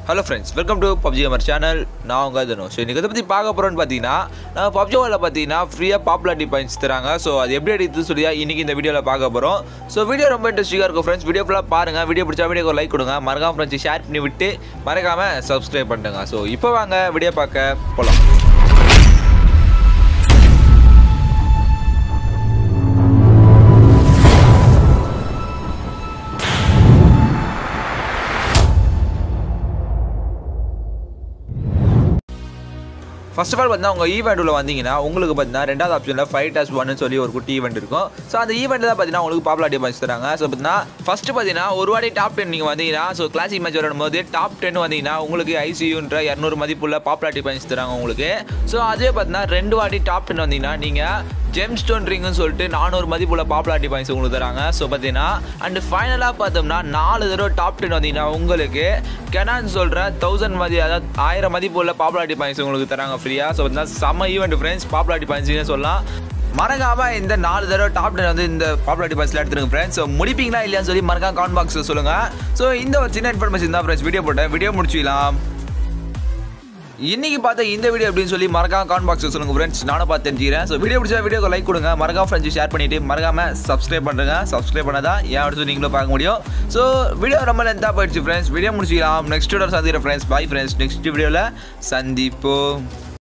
hello friends welcome to PUBG Amar channel நான் உங்கள் தனு ஸோ இன்றைக்கி இதை பற்றி பார்க்க போகிறோன்னு பார்த்தீங்கன்னா நம்ம பப்ஜி வேர்ல்டில் பார்த்தீங்கன்னா ஃப்ரீயாக பாப்புலாரிட்டி பாயிண்ட்ஸ் தராங்க ஸோ அது எப்படி அடித்து சொல்லி இன்றைக்கி இந்த வீடியோவில் பார்க்க போகிறோம் ஸோ வீடியோ ரொம்ப இன்ட்ரெஸ்டிங்காக இருக்கும் ஃப்ரெண்ட்ஸ் வீடியோ ஃபுல்லாக பாருங்கள் வீடியோ பிடிச்சா வீடியோக்கு லைக் கொடுங்க மறக்காம ஃப்ரெண்ட்ஸ் ஷேர் பண்ணி விட்டு மறக்காமல் சப்ஸ்கிரைப் பண்ணுங்க ஸோ இப்போ வாங்க வீடியோ பார்க்க போகலாம் ஃபர்ஸ்ட் ஆஃப் ஆல் பார்த்தீங்கன்னா உங்கள் ஈவெண்ட் உள்ள வந்தீங்கன்னா உங்களுக்கு பார்த்தீங்கன்னா ரெண்டாவது ஆப்ஷனில் ஃபைவ் டாஸ் ஒன்னு சொல்லி ஒரு குட்டி ஈவெண்ட் இருக்கும் ஸோ அந்த ஈவெண்ட் தான் பார்த்தீங்கன்னா உங்களுக்கு பாப்புலாரிட்டி பாயிண்ட்ஸ் தராங்க ஸோ பார்த்தீங்கன்னா ஃபர்ஸ்ட் பார்த்தீங்கன்னா ஒரு வாட்டி டாப் டென் நீங்கள் வந்தீங்கன்னா ஸோ கிளாசிக் மேட்ச் வரும்போது டாப் டென் வந்தீங்கன்னா உங்களுக்கு ஐசியூன்ற இரநூறு மதிப்புள்ள பாப்புலாரிட்டி பாயிண்ட்ஸ் தராங்க உங்களுக்கு ஸோ அதே பார்த்தீங்கன்னா ரெண்டு வாட்டி டாப் டென் வந்தீங்கன்னா நீங்கள் ஜெம் ஸ்டோன் ரிங்குன்னு சொல்லிட்டு நானூறு மதிப்புள்ள பாப்புலாரிட்டி பாயிண்ட்ஸ் உங்களுக்கு தராங்க ஸோ பார்த்தீங்கன்னா அண்ட் ஃபைனலாக பார்த்தோம்னா நாலு தடவை டாப் டென் வந்தீங்கன்னா உங்களுக்கு கெனான் சொல்கிற தௌசண்ட் மதி அதாவது ஆயிரம் மதிப்புள்ள பாப்புலாரிட்டி பாயிண்ட்ஸ் உங்களுக்கு தராங்க ஃப்ரீயாக ஸோ பார்த்தீங்கன்னா செம்ம ஈவெண்ட் ஃப்ரெண்ட்ஸ் பாப்புலாரிட்டி பாயிண்ட்ஸ்னு சொல்லலாம் மறக்காம இந்த நாலு தடவை டாப் டென் வந்து இந்த பாப்புலாரிட்டி பாயிண்ட்ஸ்ல எடுத்துருங்க ஃப்ரெண்ட்ஸ் ஸோ முடிப்பீங்களா இல்லையான்னு சொல்லி மறக்காம கான் பாக்ஸில் சொல்லுங்கள் ஸோ இந்த ஒரு சின்ன இன்ஃபர்மேஷன் தான் ஃப்ரெண்ட்ஸ் வீடியோ போட்டேன் வீடியோ முடிச்சிக்கலாம் இன்னைக்கு பார்த்த இந்த வீடியோ அப்படின்னு சொல்லி மறக்காம கான் பாக்ஸில் சொல்லுங்க ஃப்ரெண்ட்ஸ் நானும் பார்த்து தெரிஞ்சுக்கிறேன் ஸோ வீடியோ பிடிச்சா வீடியோக்கு லைக் கொடுங்க மறக்காம ஃப்ரெண்ட்ஸ் ஷேர் பண்ணிட்டு மறக்காம சப்ஸ்கிரைப் பண்ணுங்க சப்ஸ்கிரைப் பண்ணாதான் ஏன் அடுத்து நீங்களும் பார்க்க முடியும் ஸோ வீடியோ ரொம்ப லென்த்தாக போயிடுச்சு ஃப்ரெண்ட்ஸ் வீடியோ முடிச்சிக்கலாம் நெக்ஸ்ட் வீடியோ சந்திக்கிறேன் ஃப்ரெண்ட்ஸ் பை ஃப்ரெண்ட்ஸ் நெக்ஸ்ட் வீடியோவில் சந்திப்போம்